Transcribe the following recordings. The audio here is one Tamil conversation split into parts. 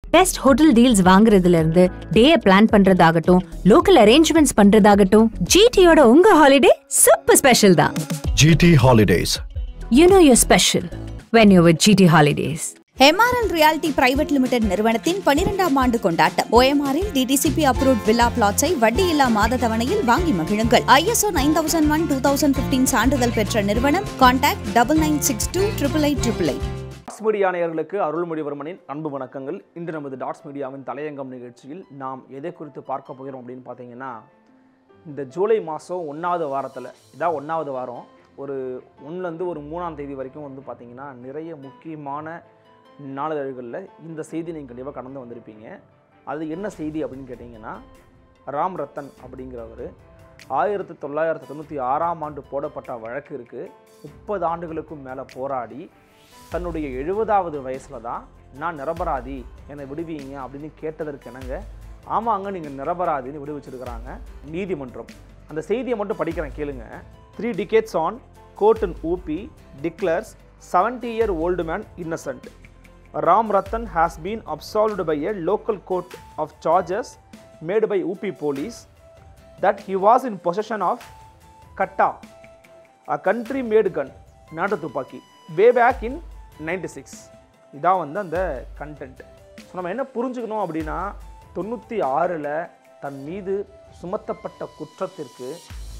பெஸ்ட் ஹோட்டல் டீல்ஸ் வாங்குறதுல இருந்து டேய பிளான் பண்றதாகட்டும் லோக்கல் அரேஞ்ச்மெண்ட்ஸ் பண்றதாகட்டும் ஜிடியோட உங்க ஹாலிடே சூப்பர் ஸ்பெஷல் தான் GT Holidays. You know your special when you with GT holidays MRL reality private limited நிறுவனத்தின் பனிரெண்டாம் ஆண்டு கொண்டாட்டம் ஓஎம்ஆரில் டிடிசிபி அப்ரூவ்ட் வில்லா பிளாட்ஸை வட்டியில்லா மாத தவணையில் வாங்கி மகிழுங்கள் ISO nine thousand one two thousand fifteen சான்றிதழ் பெற்ற நிறுவனம் contact double nine six two triple eight triple eight dots media நேயர்களுக்கு அருள்மொழிவர்மனின் அன்பு வணக்கங்கள் இன்று நமது டாட்ஸ் மீடியாவின் தலையங்கம் நிகழ்ச்சியில் நாம் எதை குறித்து பார்க்க போகிறோம் அப்படின்னு பார்த்தீங்கன்னா இந்த ஜூலை மாதம் ஒன்றாவது வாரத்தில் இதான் ஒன்றாவது வாரம் ஒரு ஒன்றுலேருந்து ஒரு மூணாம் தேதி வரைக்கும் வந்து பார்த்தீங்கன்னா நிறைய முக்கியமான நாளிதழ்களில் இந்த செய்தி நீங்கள் கண்டிப்பாக கடந்து வந்திருப்பீங்க அது என்ன செய்தி அப்படின்னு கேட்டிங்கன்னா ராம் ரத்தன் அப்படிங்கிறவர் ஆயிரத்தி தொள்ளாயிரத்தி தொண்ணூற்றி ஆறாம் ஆண்டு போடப்பட்ட வழக்கு இருக்குது முப்பது ஆண்டுகளுக்கும் மேலே போராடி தன்னுடைய எழுபதாவது வயசில் தான் நான் நிரபராதி என்னை விடுவீங்க அப்படின்னு கேட்டதற்கு என்னங்க ஆமாங்க நீங்கள் நிரபராதின்னு விடுவிச்சிருக்கிறாங்க நீதிமன்றம் அந்த செய்தியை மட்டும் படிக்கிறேன் கேளுங்க three decades on court in UP declares seventy year old man innocent Ram Rattan has been absolved by a local court of charges made by UP police that he was in possession of Katta, a country made gun, நாட்டு துப்பாக்கி way back in 96 சிக்ஸ் இதான் வந்து அந்த கண்டென்ட் ஸோ நம்ம என்ன புரிஞ்சுக்கணும் அப்படின்னா தொண்ணூற்றி ஆறில் தன் மீது சுமத்தப்பட்ட குற்றத்திற்கு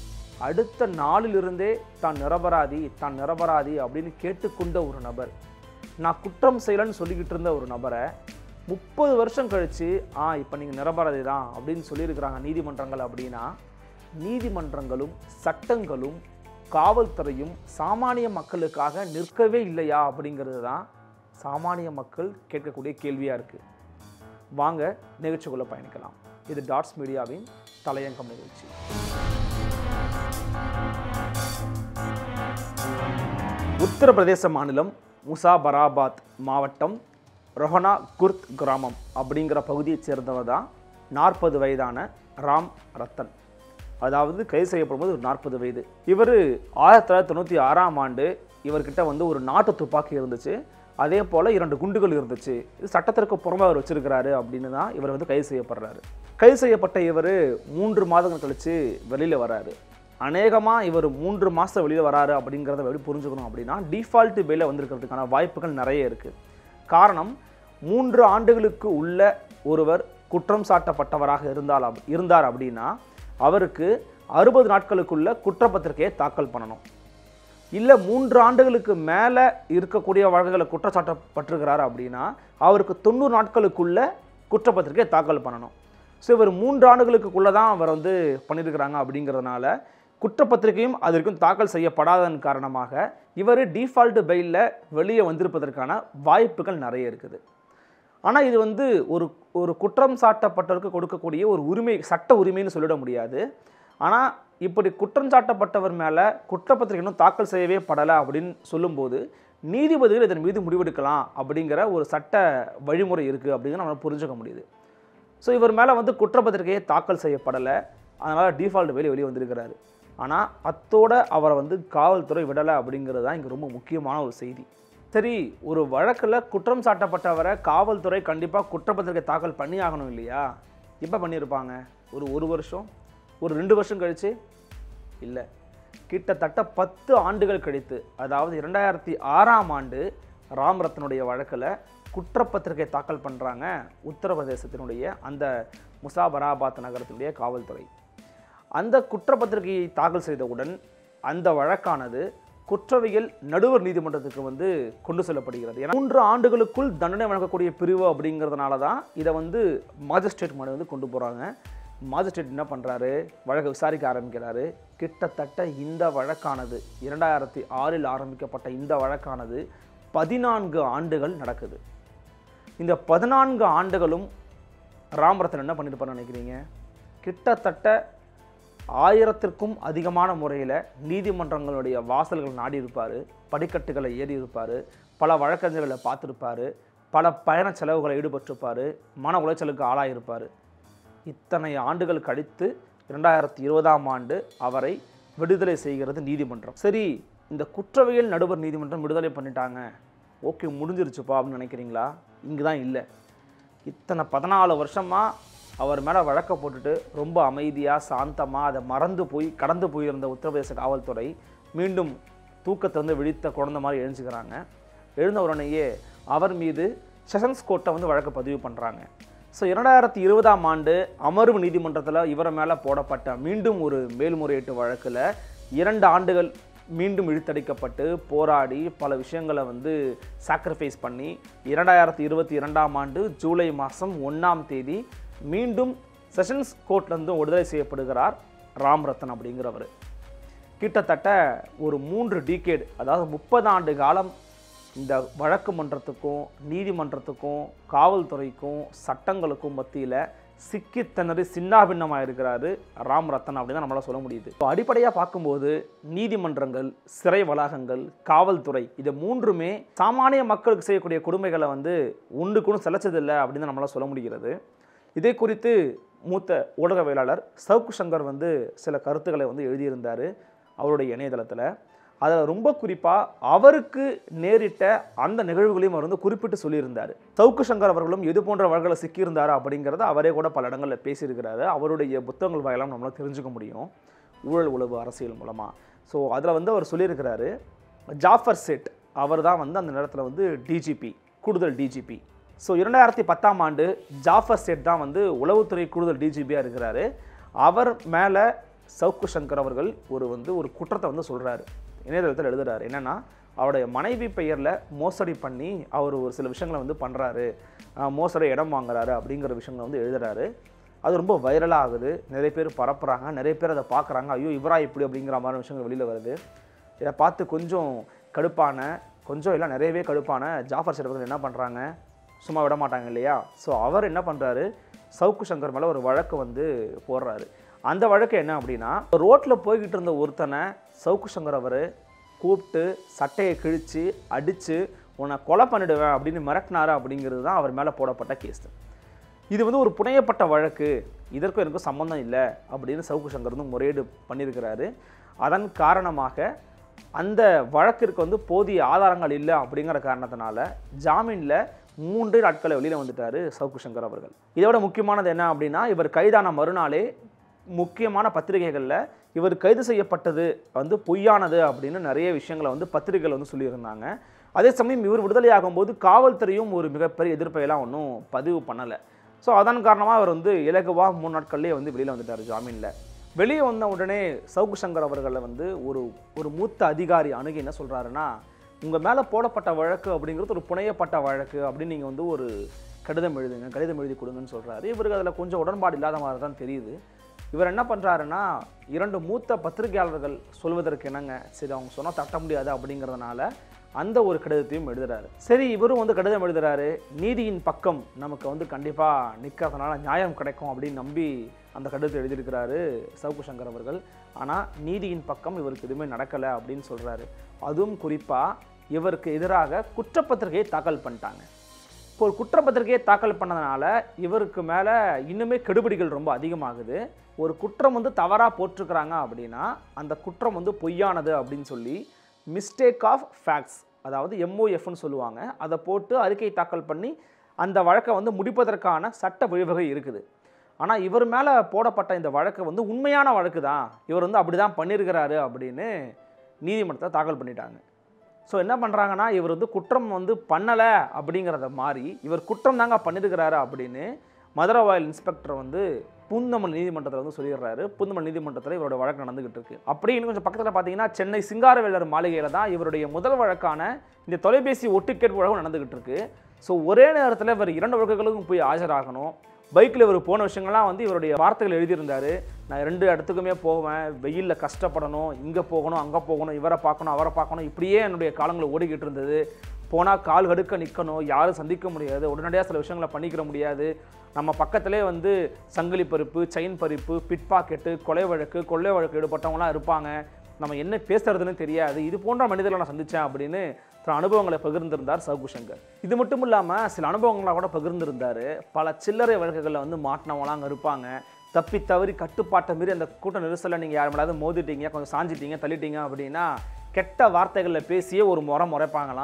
அடுத்த நாளிலிருந்தே தான் நிரபராதி தான் நிரபராதி அப்படின்னு கேட்டுக்கொண்ட ஒரு நபர் நான் குற்றம் செய்யலைன்னு சொல்லிக்கிட்டு இருந்த ஒரு நபரை முப்பது வருஷம் கழித்து ஆ இப்போ நீங்கள் நிரபராதி தான் அப்படின்னு சொல்லியிருக்கிறாங்க நீதிமன்றங்கள் அப்படின்னா நீதிமன்றங்களும் சட்டங்களும் காவல்துறையும் சாமானிய மக்களுக்காக நிற்கவே இல்லையா அப்படிங்கிறது தான் சாமானிய மக்கள் கேட்கக்கூடிய கேள்வியாக இருக்குது வாங்க நிகழ்ச்சிக்குள்ளே பயணிக்கலாம் இது டாட்ஸ் மீடியாவின் தலையங்கம் நிகழ்ச்சி உத்தரப்பிரதேச மாநிலம் முசாபராபாத் மாவட்டம் ரொஹனா குர்த் கிராமம் அப்படிங்கிற பகுதியைச் சேர்ந்தவர் தான் நாற்பது வயதான ராம் ரத்தன் அதாவது கைது செய்யப்படும்போது ஒரு நாற்பது வயது இவர் ஆயிரத்தி தொள்ளாயிரத்தி தொண்ணூற்றி ஆறாம் ஆண்டு இவர்கிட்ட வந்து ஒரு நாட்டு துப்பாக்கி இருந்துச்சு அதே போல் இரண்டு குண்டுகள் இருந்துச்சு இது சட்டத்திற்கு புறமே அவர் வச்சிருக்கிறாரு அப்படின்னு தான் இவர் வந்து கைது செய்யப்படுறாரு கைது செய்யப்பட்ட இவர் மூன்று மாதங்கள் கழித்து வெளியில் வராரு அநேகமாக இவர் மூன்று மாதம் வெளியில் வராரு அப்படிங்கிறத எப்படி புரிஞ்சுக்கணும் அப்படின்னா டிஃபால்ட் பெயில வந்திருக்கிறதுக்கான வாய்ப்புகள் நிறைய இருக்குது காரணம் மூன்று ஆண்டுகளுக்கு உள்ள ஒருவர் குற்றம் சாட்டப்பட்டவராக இருந்தால் அப்- இருந்தார் அப்படின்னா அவருக்கு அறுபது நாட்களுக்குள்ள குற்றப்பத்திரிகையை தாக்கல் பண்ணணும் இல்லை மூன்று ஆண்டுகளுக்கு மேலே இருக்கக்கூடிய வழக்குகளை குற்றச்சாட்டப்பட்டிருக்கிறார் அப்படின்னா அவருக்கு தொண்ணூறு நாட்களுக்குள்ள குற்றப்பத்திரிகையை தாக்கல் பண்ணணும் ஸோ இவர் மூன்று ஆண்டுகளுக்குள்ளே தான் அவர் வந்து பண்ணியிருக்கிறாங்க அப்படிங்கிறதுனால குற்றப்பத்திரிகையும் அதற்கும் தாக்கல் செய்யப்படாததன் காரணமாக இவர் டிஃபால்ட் பெயிலில் வெளியே வந்திருப்பதற்கான வாய்ப்புகள் நிறைய இருக்குது ஆனால் இது வந்து ஒரு ஒரு குற்றம் சாட்டப்பட்டவருக்கு கொடுக்கக்கூடிய ஒரு உரிமை சட்ட உரிமைன்னு சொல்லிட முடியாது ஆனால் இப்படி குற்றம் சாட்டப்பட்டவர் மேலே குற்றப்பத்திரிகை இன்னும் தாக்கல் செய்யவே படலை அப்படின்னு சொல்லும்போது நீதிபதிகள் இதன் மீது முடிவெடுக்கலாம் அப்படிங்கிற ஒரு சட்ட வழிமுறை இருக்குது அப்படின்னு நம்ம புரிஞ்சுக்க முடியுது ஸோ இவர் மேலே வந்து குற்றப்பத்திரிகையே தாக்கல் செய்யப்படலை அதனால் டிஃபால்ட் வெளியே வெளியே வந்திருக்கிறாரு ஆனால் அத்தோட அவரை வந்து காவல்துறை விடலை அப்படிங்கிறது தான் இங்கே ரொம்ப முக்கியமான ஒரு செய்தி சரி ஒரு வழக்கில் குற்றம் சாட்டப்பட்டவரை காவல்துறை கண்டிப்பாக குற்றப்பத்திரிகை தாக்கல் பண்ணி ஆகணும் இல்லையா எப்போ பண்ணியிருப்பாங்க ஒரு ஒரு வருஷம் ஒரு ரெண்டு வருஷம் கழிச்சு இல்லை கிட்டத்தட்ட பத்து ஆண்டுகள் கழித்து அதாவது இரண்டாயிரத்தி ஆறாம் ஆண்டு ராம் ரத்னுடைய வழக்கில் குற்றப்பத்திரிகை தாக்கல் பண்ணுறாங்க உத்தரப்பிரதேசத்தினுடைய அந்த முசாபராபாத் நகரத்தினுடைய காவல்துறை அந்த குற்றப்பத்திரிகையை தாக்கல் செய்தவுடன் அந்த வழக்கானது குற்றவியல் நடுவர் நீதிமன்றத்துக்கு வந்து கொண்டு செல்லப்படுகிறது ஏன்னா மூன்று ஆண்டுகளுக்குள் தண்டனை வழங்கக்கூடிய பிரிவு அப்படிங்கிறதுனால தான் இதை வந்து மாஜிஸ்ட்ரேட் முன்னாடி வந்து கொண்டு போகிறாங்க மாஜிஸ்ட்ரேட் என்ன பண்ணுறாரு வழக்கை விசாரிக்க ஆரம்பிக்கிறாரு கிட்டத்தட்ட இந்த வழக்கானது இரண்டாயிரத்தி ஆறில் ஆரம்பிக்கப்பட்ட இந்த வழக்கானது பதினான்கு ஆண்டுகள் நடக்குது இந்த பதினான்கு ஆண்டுகளும் ராமரத்தன் என்ன பண்ணியிருப்பார்னு நினைக்கிறீங்க கிட்டத்தட்ட ஆயிரத்திற்கும் அதிகமான முறையில் நீதிமன்றங்களுடைய வாசல்கள் நாடி இருப்பார் படிக்கட்டுகளை ஏறி இருப்பார் பல வழக்கறிஞர்களை பார்த்துருப்பாரு பல பயண செலவுகளை ஈடுபட்டிருப்பார் மன உளைச்சலுக்கு ஆளாயிருப்பார் இத்தனை ஆண்டுகள் கழித்து இரண்டாயிரத்தி இருபதாம் ஆண்டு அவரை விடுதலை செய்கிறது நீதிமன்றம் சரி இந்த குற்றவியல் நடுவர் நீதிமன்றம் விடுதலை பண்ணிட்டாங்க ஓகே முடிஞ்சிருச்சுப்பா அப்படின்னு நினைக்கிறீங்களா இங்கே தான் இல்லை இத்தனை பதினாலு வருஷமாக அவர் மேலே வழக்க போட்டுட்டு ரொம்ப அமைதியாக சாந்தமாக அதை மறந்து போய் கடந்து போயிருந்த உத்தரப்பிரதேச காவல்துறை மீண்டும் தூக்கத்தை வந்து விழித்த குழந்தை மாதிரி எழுஞ்சிக்கிறாங்க எழுந்த உடனேயே அவர் மீது செஷன்ஸ் கோர்ட்டை வந்து வழக்கு பதிவு பண்ணுறாங்க ஸோ இரண்டாயிரத்தி இருபதாம் ஆண்டு அமர்வு நீதிமன்றத்தில் இவர் மேலே போடப்பட்ட மீண்டும் ஒரு மேல்முறையீட்டு வழக்கில் இரண்டு ஆண்டுகள் மீண்டும் இழுத்தடிக்கப்பட்டு போராடி பல விஷயங்களை வந்து சாக்ரிஃபைஸ் பண்ணி இரண்டாயிரத்தி இருபத்தி இரண்டாம் ஆண்டு ஜூலை மாதம் ஒன்றாம் தேதி மீண்டும் செஷன்ஸ் கோர்ட்லேருந்து விடுதலை செய்யப்படுகிறார் ராம் ரத்தன் அப்படிங்கிறவர் கிட்டத்தட்ட ஒரு மூன்று டீகேட் அதாவது முப்பது ஆண்டு காலம் இந்த வழக்கு மன்றத்துக்கும் நீதிமன்றத்துக்கும் காவல்துறைக்கும் சட்டங்களுக்கும் மத்தியில் சிக்கி திணறி சின்னாபின்னமாக இருக்கிறாரு ராம் ரத்தன் அப்படின்னு தான் நம்மளால சொல்ல முடியுது இப்போ அடிப்படையாக பார்க்கும்போது நீதிமன்றங்கள் சிறை வளாகங்கள் காவல்துறை இது மூன்றுமே சாமானிய மக்களுக்கு செய்யக்கூடிய கொடுமைகளை வந்து ஒன்றுக்குன்னு செலச்சதில்லை அப்படின்னு தான் நம்மளால சொல்ல முடிகிறது இதை குறித்து மூத்த ஊடகவியலாளர் சவுக்கு சங்கர் வந்து சில கருத்துக்களை வந்து எழுதியிருந்தார் அவருடைய இணையதளத்தில் அதில் ரொம்ப குறிப்பாக அவருக்கு நேரிட்ட அந்த நிகழ்வுகளையும் அவர் வந்து குறிப்பிட்டு சொல்லியிருந்தார் சவுக்கு சங்கர் அவர்களும் எது போன்ற வழக்குகளை சிக்கியிருந்தார் அப்படிங்கிறத அவரே கூட பல இடங்களில் பேசியிருக்கிறாரு அவருடைய புத்தகங்கள் வாயிலாம் நம்மளால் தெரிஞ்சுக்க முடியும் ஊழல் உளவு அரசியல் மூலமாக ஸோ அதில் வந்து அவர் சொல்லியிருக்கிறாரு ஜாஃபர் செட் அவர் தான் வந்து அந்த நேரத்தில் வந்து டிஜிபி கூடுதல் டிஜிபி ஸோ இரண்டாயிரத்தி பத்தாம் ஆண்டு ஜாஃபர் செட் தான் வந்து உளவுத்துறை கூடுதல் டிஜிபியாக இருக்கிறாரு அவர் மேலே சவுக்கு சங்கர் அவர்கள் ஒரு வந்து ஒரு குற்றத்தை வந்து சொல்கிறாரு இணையதளத்தில் எழுதுறாரு என்னன்னா அவருடைய மனைவி பெயரில் மோசடி பண்ணி அவர் ஒரு சில விஷயங்களை வந்து பண்ணுறாரு மோசடி இடம் வாங்குறாரு அப்படிங்கிற விஷயங்களை வந்து எழுதுறாரு அது ரொம்ப வைரலாக ஆகுது நிறைய பேர் பரப்புகிறாங்க நிறைய பேர் அதை பார்க்குறாங்க ஐயோ இவரா இப்படி அப்படிங்கிற மாதிரி விஷயங்கள் வெளியில் வருது இதை பார்த்து கொஞ்சம் கடுப்பான கொஞ்சம் இல்லை நிறையவே கடுப்பான ஜாஃபர் ஷெரீஃப் என்ன பண்ணுறாங்க சும்மா விட மாட்டாங்க இல்லையா ஸோ அவர் என்ன பண்ணுறாரு சவுக்கு சங்கர் மேலே ஒரு வழக்கு வந்து போடுறாரு அந்த வழக்கு என்ன அப்படின்னா ரோட்டில் போய்கிட்டு இருந்த ஒருத்தனை சவுக்கு சங்கர் அவர் கூப்பிட்டு சட்டையை கிழித்து அடித்து உன்னை கொலை பண்ணிடுவேன் அப்படின்னு மிரட்டினாரு அப்படிங்கிறது தான் அவர் மேலே போடப்பட்ட கேஸ் இது வந்து ஒரு புனையப்பட்ட வழக்கு இதற்கும் எனக்கும் சம்மந்தம் இல்லை அப்படின்னு சவுக்கு சங்கர் வந்து முறையீடு பண்ணியிருக்கிறாரு அதன் காரணமாக அந்த வழக்கிற்கு வந்து போதிய ஆதாரங்கள் இல்லை அப்படிங்கிற காரணத்தினால ஜாமீனில் மூன்று நாட்களை வெளியில் வந்துட்டார் சவுக்கு சங்கர் அவர்கள் இதோட முக்கியமானது என்ன அப்படின்னா இவர் கைதான மறுநாளே முக்கியமான பத்திரிகைகளில் இவர் கைது செய்யப்பட்டது வந்து பொய்யானது அப்படின்னு நிறைய விஷயங்களை வந்து பத்திரிகைகள் வந்து சொல்லியிருந்தாங்க அதே சமயம் இவர் விடுதலையாகும்போது காவல்துறையும் ஒரு மிகப்பெரிய எதிர்ப்பையெல்லாம் ஒன்றும் பதிவு பண்ணலை ஸோ அதன் காரணமாக அவர் வந்து இலகுவாக மூணு நாட்கள்லேயே வந்து வெளியில் வந்துட்டார் ஜாமீனில் வெளியே வந்த உடனே சவுக்கு சங்கர் அவர்களை வந்து ஒரு ஒரு மூத்த அதிகாரி அணுகி என்ன சொல்கிறாருன்னா உங்கள் மேலே போடப்பட்ட வழக்கு அப்படிங்கிறது ஒரு புனையப்பட்ட வழக்கு அப்படின்னு நீங்கள் வந்து ஒரு கடிதம் எழுதுங்க கடிதம் எழுதி கொடுங்கன்னு சொல்கிறாரு இவருக்கு அதில் கொஞ்சம் உடன்பாடு இல்லாத மாதிரி தான் தெரியுது இவர் என்ன பண்ணுறாருன்னா இரண்டு மூத்த பத்திரிகையாளர்கள் சொல்வதற்கு என்னங்க சரி அவங்க சொன்னால் தட்ட முடியாது அப்படிங்கிறதுனால அந்த ஒரு கடிதத்தையும் எழுதுறாரு சரி இவரும் வந்து கடிதம் எழுதுறாரு நீதியின் பக்கம் நமக்கு வந்து கண்டிப்பாக நிற்கிறதுனால நியாயம் கிடைக்கும் அப்படின்னு நம்பி அந்த கடிதத்தை எழுதியிருக்கிறாரு சவுக்கு சங்கர் அவர்கள் ஆனால் நீதியின் பக்கம் இவருக்கு எதுவுமே நடக்கலை அப்படின்னு சொல்கிறாரு அதுவும் குறிப்பாக இவருக்கு எதிராக குற்றப்பத்திரிகையை தாக்கல் பண்ணிட்டாங்க இப்போ ஒரு குற்றப்பத்திரிகையை தாக்கல் பண்ணதுனால இவருக்கு மேலே இன்னுமே கெடுபிடிகள் ரொம்ப அதிகமாகுது ஒரு குற்றம் வந்து தவறாக போட்டிருக்கிறாங்க அப்படின்னா அந்த குற்றம் வந்து பொய்யானது அப்படின்னு சொல்லி மிஸ்டேக் ஆஃப் ஃபேக்ட்ஸ் அதாவது எம்ஓஎஃப்னு சொல்லுவாங்க அதை போட்டு அறிக்கை தாக்கல் பண்ணி அந்த வழக்கை வந்து முடிப்பதற்கான சட்ட வழிவகை இருக்குது ஆனால் இவர் மேலே போடப்பட்ட இந்த வழக்கு வந்து உண்மையான வழக்கு தான் இவர் வந்து அப்படி தான் பண்ணியிருக்கிறாரு அப்படின்னு நீதிமன்றத்தை தாக்கல் பண்ணிட்டாங்க ஸோ என்ன பண்ணுறாங்கன்னா இவர் வந்து குற்றம் வந்து பண்ணலை அப்படிங்கிறத மாறி இவர் குற்றம் தாங்க பண்ணியிருக்கிறாரு அப்படின்னு மதுரை வாயில் இன்ஸ்பெக்டர் வந்து பூந்தமல்லி நீதிமன்றத்தில் வந்து சொல்லிடுறாரு பூந்தமல்லி நீதிமன்றத்தில் இவரோட வழக்கு நடந்துகிட்டு இருக்கு அப்படி இன்னும் கொஞ்சம் பக்கத்தில் பார்த்தீங்கன்னா சென்னை சிங்காரவேலர் மாளிகையில் தான் இவருடைய முதல் வழக்கான இந்த தொலைபேசி ஒட்டுக்கேட்பு வழக்கம் நடந்துகிட்டு இருக்கு ஸோ ஒரே நேரத்தில் இவர் இரண்டு வழக்குகளுக்கும் போய் ஆஜராகணும் பைக்கில் இவர் போன விஷயங்கள்லாம் வந்து இவருடைய வார்த்தைகள் எழுதியிருந்தாரு நான் ரெண்டு இடத்துக்குமே போவேன் வெயிலில் கஷ்டப்படணும் இங்கே போகணும் அங்கே போகணும் இவரை பார்க்கணும் அவரை பார்க்கணும் இப்படியே என்னுடைய காலங்கள் ஓடிக்கிட்டு இருந்தது போனால் கால் கடுக்க நிற்கணும் யாரும் சந்திக்க முடியாது உடனடியாக சில விஷயங்களை பண்ணிக்கிற முடியாது நம்ம பக்கத்திலே வந்து சங்கிலி பறிப்பு செயின் பறிப்பு பிட் பாக்கெட்டு கொலை வழக்கு கொள்ளை வழக்கு ஈடுபட்டவங்களாம் இருப்பாங்க நம்ம என்ன பேசுறதுன்னு தெரியாது இது போன்ற மனிதர்களை நான் சந்தித்தேன் அப்படின்னு சில அனுபவங்களை பகிர்ந்திருந்தார் சவுக்கு சங்கர் இது மட்டும் இல்லாமல் சில அனுபவங்களை கூட பகிர்ந்திருந்தார் பல சில்லறை வழக்குகளில் வந்து மாட்டினவங்களாம் அங்கே இருப்பாங்க தப்பி தவறி கட்டுப்பாட்டை மீறி அந்த கூட்ட நெரிசலில் நீங்கள் யார் மேலாவது மோதிட்டீங்க கொஞ்சம் சாஞ்சிட்டீங்க தள்ளிட்டீங்க அப்படின்னா கெட்ட வார்த்தைகளில் பேசியே ஒரு முறை முறைப்பாங்களாம்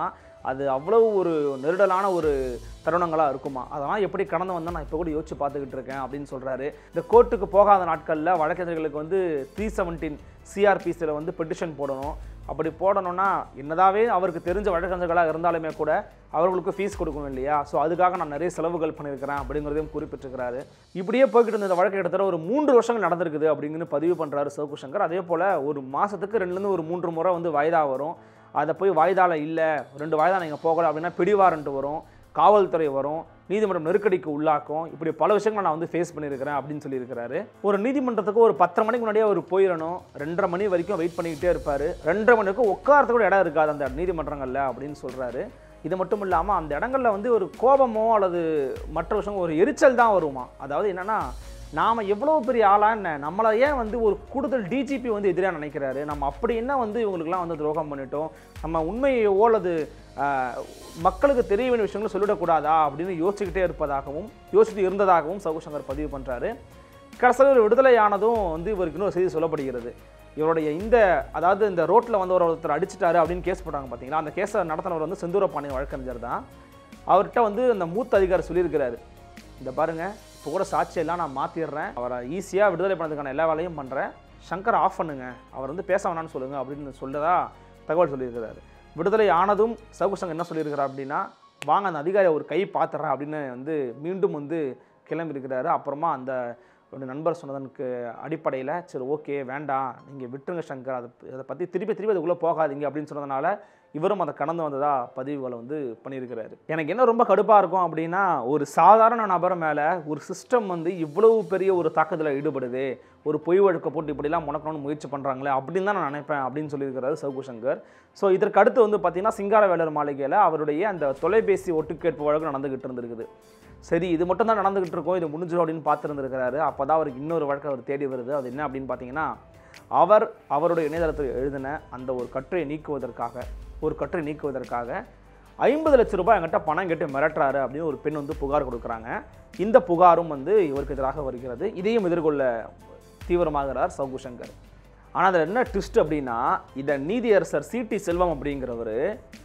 அது அவ்வளவு ஒரு நெருடலான ஒரு தருணங்களாக இருக்குமா அதெல்லாம் எப்படி கடந்து வந்தால் நான் இப்போ கூட யோசிச்சு பார்த்துக்கிட்டு இருக்கேன் அப்படின்னு சொல்கிறாரு இந்த கோர்ட்டுக்கு போகாத நாட்களில் வழக்கறிஞர்களுக்கு வந்து த்ரீ செவன்டீன் சிஆர்பிசியில் வந்து பெட்டிஷன் போடணும் அப்படி போடணும்னா என்னதாவே அவருக்கு தெரிஞ்ச வழக்கறிஞர்களாக இருந்தாலுமே கூட அவர்களுக்கு ஃபீஸ் கொடுக்கணும் இல்லையா ஸோ அதுக்காக நான் நிறைய செலவுகள் பண்ணியிருக்கிறேன் அப்படிங்கிறதையும் குறிப்பிட்டிருக்கிறாரு இப்படியே போய்கிட்டு இருந்த இந்த வழக்கு கிட்டத்தட்ட ஒரு மூன்று வருஷங்கள் நடந்திருக்குது அப்படிங்கன்னு பதிவு பண்ணுறாரு சிவப்பு சங்கர் அதே போல் ஒரு மாதத்துக்கு ரெண்டுலேருந்து ஒரு மூன்று முறை வந்து வாய்தா வரும் அதை போய் வாய்தால இல்லை ரெண்டு வாய்தா நீங்கள் போகல அப்படின்னா பிடிவாரண்ட் வரும் காவல்துறை வரும் நீதிமன்றம் நெருக்கடிக்கு உள்ளாக்கும் இப்படி பல விஷயங்களை நான் வந்து ஃபேஸ் பண்ணியிருக்கிறேன் அப்படின்னு சொல்லியிருக்கிறாரு ஒரு நீதிமன்றத்துக்கு ஒரு பத்தரை மணிக்கு முன்னாடியே அவர் போயிடணும் ரெண்டரை மணி வரைக்கும் வெயிட் பண்ணிக்கிட்டே இருப்பார் ரெண்டரை மணி வரைக்கும் உட்காரத்துக்கு கூட இடம் இருக்காது அந்த நீதிமன்றங்களில் அப்படின்னு சொல்கிறாரு இது மட்டும் இல்லாமல் அந்த இடங்களில் வந்து ஒரு கோபமோ அல்லது மற்ற விஷயம் ஒரு எரிச்சல் தான் வருமா அதாவது என்னென்னா நாம் எவ்வளோ பெரிய ஆளா என்ன நம்மளை ஏன் வந்து ஒரு கூடுதல் டிஜிபி வந்து எதிராக நினைக்கிறாரு நம்ம அப்படி என்ன வந்து இவங்களுக்குலாம் வந்து துரோகம் பண்ணிட்டோம் நம்ம உண்மையோ அல்லது ஆஹ், மக்களுக்கு தெரிய வேண்டிய விஷயங்களை சொல்லிடக்கூடாதா அப்படின்னு யோசிச்சுக்கிட்டே இருப்பதாகவும் யோசிச்சுட்டு இருந்ததாகவும் சவுசங்கர் பதிவு பண்ணுறாரு கடைசியில் ஒரு விடுதலையானதும் வந்து இவருக்கு இன்னொரு செய்தி சொல்லப்படுகிறது இவருடைய இந்த அதாவது இந்த ரோட்டில் வந்து ஒரு ஒருத்தர் அடிச்சிட்டாரு அப்படின்னு கேஸ் போட்டாங்க பார்த்தீங்களா அந்த கேஸை நடத்தினவர் வந்து செந்தூரப்பாண்டியன் வழக்கறிஞர் தான் அவர்கிட்ட வந்து அந்த மூத்த அதிகாரி சொல்லியிருக்கிறாரு இந்த பாருங்க இப்போ கூட சாட்சியெல்லாம் நான் மாற்றிடுறேன் அவரை ஈஸியாக விடுதலை பண்ணதுக்கான எல்லா வேலையும் பண்ணுறேன் சங்கர் ஆஃப் பண்ணுங்க அவர் வந்து பேச வேணாம்னு சொல்லுங்க அப்படின்னு சொல்லதா தகவல் சொல்லியிருக்கிறாரு விடுதலை ஆனதும் சவுக்கு சங்கர் என்ன சொல்லியிருக்கிறார் அப்படின்னா வாங்க அந்த அதிகாரி ஒரு கை பார்த்துறேன் அப்படின்னு வந்து மீண்டும் வந்து கிளம்பியிருக்கிறாரு அப்புறமா அந்த ஒரு நண்பர் சொன்னதனுக்கு அடிப்படையில் சரி ஓகே வேண்டாம் நீங்கள் விட்டுருங்க சங்கர் அதை அதை பற்றி திருப்பி திருப்பி அதுக்குள்ளே போகாதீங்க அப்படின்னு சொன்னதுனால இவரும் அதை கடந்து வந்ததா பதிவுகளை வந்து பண்ணியிருக்கிறாரு எனக்கு என்ன ரொம்ப கடுப்பாக இருக்கும் அப்படின்னா ஒரு சாதாரண நபர் மேலே ஒரு சிஸ்டம் வந்து இவ்வளவு பெரிய ஒரு தாக்குதலில் ஈடுபடுது ஒரு பொய் வழக்கை போட்டு இப்படிலாம் முடக்கணும்னு முயற்சி பண்ணுறாங்களே அப்படின்னு தான் நான் நினைப்பேன் அப்படின்னு சொல்லியிருக்கிறாரு சவுகு சங்கர் ஸோ இதற்கு அடுத்து வந்து பார்த்தீங்கன்னா சிங்காரவேலர் மாளிகையில் அவருடைய அந்த தொலைபேசி ஒட்டுக்கேட்பு வழக்கு நடந்துகிட்டு இருந்திருக்குது சரி இது மட்டும் தான் நடந்துகிட்டு இருக்கோம் இது முடிஞ்சிடும் அப்படின்னு பார்த்துருந்துருக்கிறாரு அப்போ தான் அவருக்கு இன்னொரு வழக்கு அவர் தேடி வருது அது என்ன அப்படின்னு பார்த்தீங்கன்னா அவர் அவருடைய இணையதளத்தில் எழுதின அந்த ஒரு கட்டுரை நீக்குவதற்காக ஒரு கட்டுரை நீக்குவதற்காக ஐம்பது லட்ச ரூபாய் என்கிட்ட பணம் கேட்டு மிரட்டுறாரு அப்படின்னு ஒரு பெண் வந்து புகார் கொடுக்குறாங்க இந்த புகாரும் வந்து இவருக்கு எதிராக வருகிறது இதையும் எதிர்கொள்ள தீவிரமாகிறார் சவுகு சங்கர் ஆனால் அதில் என்ன ட்விஸ்ட் அப்படின்னா இதை நீதியரசர் சிடி செல்வம் அப்படிங்கிறவர்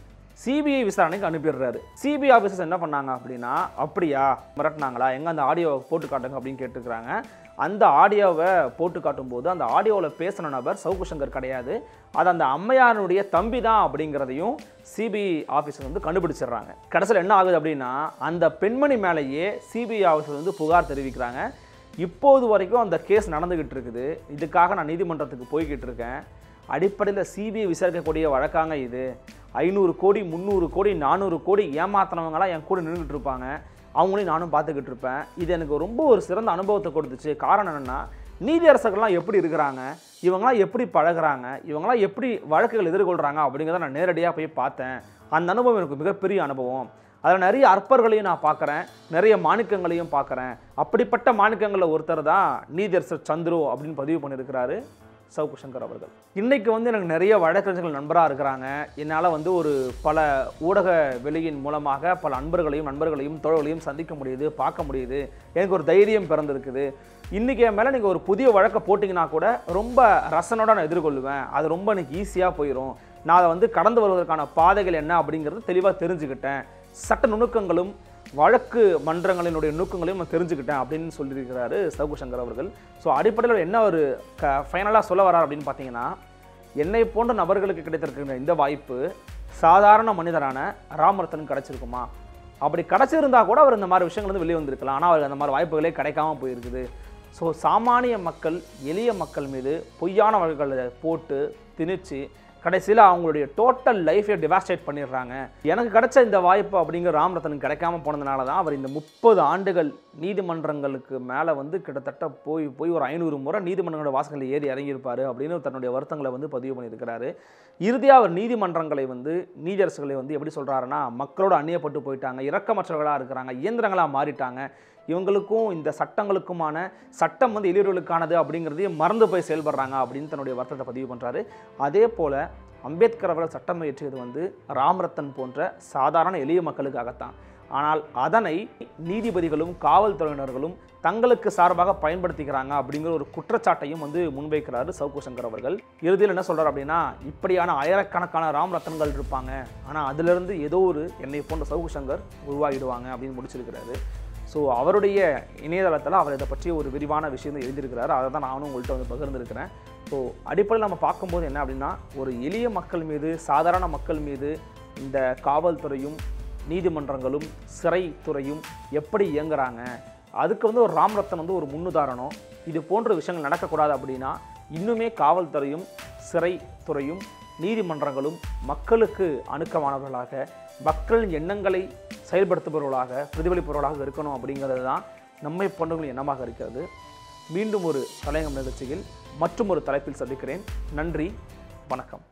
சிபிஐ விசாரணைக்கு அனுப்பிடுறாரு சிபிஐ ஆஃபீஸர்ஸ் என்ன பண்ணாங்க அப்படின்னா அப்படியா மிரட்டினாங்களா எங்கே அந்த ஆடியோவை போட்டு காட்டுங்க அப்படின்னு கேட்டுக்கிறாங்க அந்த ஆடியோவை போட்டு காட்டும்போது அந்த ஆடியோவில் பேசின நபர் சவுக்கு சங்கர் கிடையாது அது அந்த அம்மையாருடைய தம்பி தான் அப்படிங்கிறதையும் சிபிஐ ஆஃபீஸர் வந்து கண்டுபிடிச்சிடுறாங்க கடைசியில் என்ன ஆகுது அப்படின்னா அந்த பெண்மணி மேலேயே சிபிஐ ஆஃபீஸர் வந்து புகார் தெரிவிக்கிறாங்க இப்போது வரைக்கும் அந்த கேஸ் நடந்துக்கிட்டு இருக்குது இதுக்காக நான் நீதிமன்றத்துக்கு போய்கிட்டு இருக்கேன் அடிப்படையில் சிபிஐ விசாரிக்கக்கூடிய வழக்காங்க இது ஐநூறு கோடி முந்நூறு கோடி நானூறு கோடி ஏமாத்தினவங்களாம் என் கூட நின்றுட்டு இருப்பாங்க அவங்களையும் நானும் பார்த்துக்கிட்டு இருப்பேன் இது எனக்கு ரொம்ப ஒரு சிறந்த அனுபவத்தை கொடுத்துச்சு காரணம் என்னென்னா நீதியரசர்கள்லாம் எப்படி இருக்கிறாங்க இவங்களாம் எப்படி பழகுறாங்க இவங்களாம் எப்படி வழக்குகள் எதிர்கொள்கிறாங்க அப்படிங்கிறத நான் நேரடியாக போய் பார்த்தேன் அந்த அனுபவம் எனக்கு மிகப்பெரிய அனுபவம் அதில் நிறைய அற்பர்களையும் நான் பார்க்குறேன் நிறைய மாணிக்கங்களையும் பார்க்குறேன் அப்படிப்பட்ட மாணிக்கங்களில் ஒருத்தர் தான் நீதியரசர் சந்துரு அப்படின்னு பதிவு பண்ணியிருக்கிறாரு சவுக்கு சங்கர் அவர்கள் இன்னைக்கு வந்து எனக்கு நிறைய வழக்கறிஞர்கள் நண்பராக இருக்கிறாங்க என்னால் வந்து ஒரு பல ஊடக வெளியின் மூலமாக பல அன்பர்களையும் நண்பர்களையும் தோழர்களையும் சந்திக்க முடியுது பார்க்க முடியுது எனக்கு ஒரு தைரியம் பிறந்திருக்குது இன்றைக்கி என் மேலே நீங்கள் ஒரு புதிய வழக்கை போட்டிங்கன்னா கூட ரொம்ப ரசனோட நான் எதிர்கொள்வேன் அது ரொம்ப எனக்கு ஈஸியாக போயிடும் நான் அதை வந்து கடந்து வருவதற்கான பாதைகள் என்ன அப்படிங்கிறது தெளிவாக தெரிஞ்சுக்கிட்டேன் சட்ட நுணுக்கங்களும் வழக்கு மன்றங்களினுடைய நுணுக்கங்களையும் நான் தெரிஞ்சுக்கிட்டேன் அப்படின்னு சொல்லியிருக்கிறாரு சவுகு சங்கர் அவர்கள் ஸோ அடிப்படையில் என்ன ஒரு க ஃபைனலாக சொல்ல வரார் அப்படின்னு பார்த்தீங்கன்னா என்னை போன்ற நபர்களுக்கு கிடைத்திருக்கிற இந்த வாய்ப்பு சாதாரண மனிதரான ராமரத்தனுக்கு கிடைச்சிருக்குமா அப்படி கிடைச்சிருந்தா கூட அவர் இந்த மாதிரி விஷயங்கள் வந்து வெளியே வந்திருக்கலாம் ஆனால் அவருக்கு அந்த மாதிரி வாய்ப்புகளே கிடைக்காம போயிருக்குது ஸோ சாமானிய மக்கள் எளிய மக்கள் மீது பொய்யான வழக்குகளை போட்டு திணிச்சு கடைசியில் அவங்களுடைய டோட்டல் லைஃபை டிவாஸ்டேட் பண்ணிடுறாங்க எனக்கு கிடைச்ச இந்த வாய்ப்பு அப்படிங்கிற ராமரத்தனுக்கு கிடைக்காம போனதுனால தான் அவர் இந்த முப்பது ஆண்டுகள் நீதிமன்றங்களுக்கு மேலே வந்து கிட்டத்தட்ட போய் போய் ஒரு ஐநூறு முறை நீதிமன்றங்களோட வாசல்களில் ஏறி இறங்கியிருப்பார் அப்படின்னு தன்னுடைய வருத்தங்களை வந்து பதிவு பண்ணியிருக்கிறாரு இறுதியாக அவர் நீதிமன்றங்களை வந்து நீதியரசுகளை வந்து எப்படி சொல்கிறாருன்னா மக்களோட அந்நியப்பட்டு போயிட்டாங்க இரக்கமற்றவர்களாக இருக்கிறாங்க இயந்திரங்களாக மாறிட்டாங்க இவங்களுக்கும் இந்த சட்டங்களுக்குமான சட்டம் வந்து எளியவர்களுக்கானது அப்படிங்கிறதையும் மறந்து போய் செயல்படுறாங்க அப்படின்னு தன்னுடைய வருத்தத்தை பதிவு பண்ணுறாரு அதே போல் அம்பேத்கர் அவர்கள் சட்டம் இயற்றியது வந்து ராமரத்தன் போன்ற சாதாரண எளிய மக்களுக்காகத்தான் ஆனால் அதனை நீதிபதிகளும் காவல்துறையினர்களும் தங்களுக்கு சார்பாக பயன்படுத்திக்கிறாங்க அப்படிங்கிற ஒரு குற்றச்சாட்டையும் வந்து முன்வைக்கிறாரு சவுக்கு சங்கர் அவர்கள் இறுதியில் என்ன சொல்றாரு அப்படின்னா இப்படியான ஆயிரக்கணக்கான ராம் ரத்தன்கள் இருப்பாங்க ஆனால் அதிலிருந்து ஏதோ ஒரு என்னை போன்ற சவுக்கு சங்கர் உருவாகிடுவாங்க அப்படின்னு முடிச்சிருக்கிறாரு ஸோ அவருடைய இணையதளத்தில் அவர் இதை பற்றி ஒரு விரிவான விஷயம் எழுதியிருக்கிறாரு அதை தான் நானும் உங்கள்கிட்ட வந்து பகிர்ந்திருக்கிறேன் ஸோ அடிப்படையில் நம்ம பார்க்கும்போது என்ன அப்படின்னா ஒரு எளிய மக்கள் மீது சாதாரண மக்கள் மீது இந்த காவல்துறையும் நீதிமன்றங்களும் சிறைத்துறையும் எப்படி இயங்குறாங்க அதுக்கு வந்து ஒரு ராம்ரத்தன் வந்து ஒரு முன்னுதாரணம் இது போன்ற விஷயங்கள் நடக்கக்கூடாது அப்படின்னா இன்னுமே காவல்துறையும் சிறைத்துறையும் நீதிமன்றங்களும் மக்களுக்கு அணுக்கமானவர்களாக மக்களின் எண்ணங்களை செயல்படுத்துபவர்களாக பிரதிபலிப்பவர்களாக இருக்கணும் அப்படிங்கிறது தான் நம்மை போன்றவர்கள் எண்ணமாக இருக்கிறது மீண்டும் ஒரு தலையங்கம் நிகழ்ச்சியில் மற்றும் ஒரு தலைப்பில் சந்திக்கிறேன் நன்றி வணக்கம்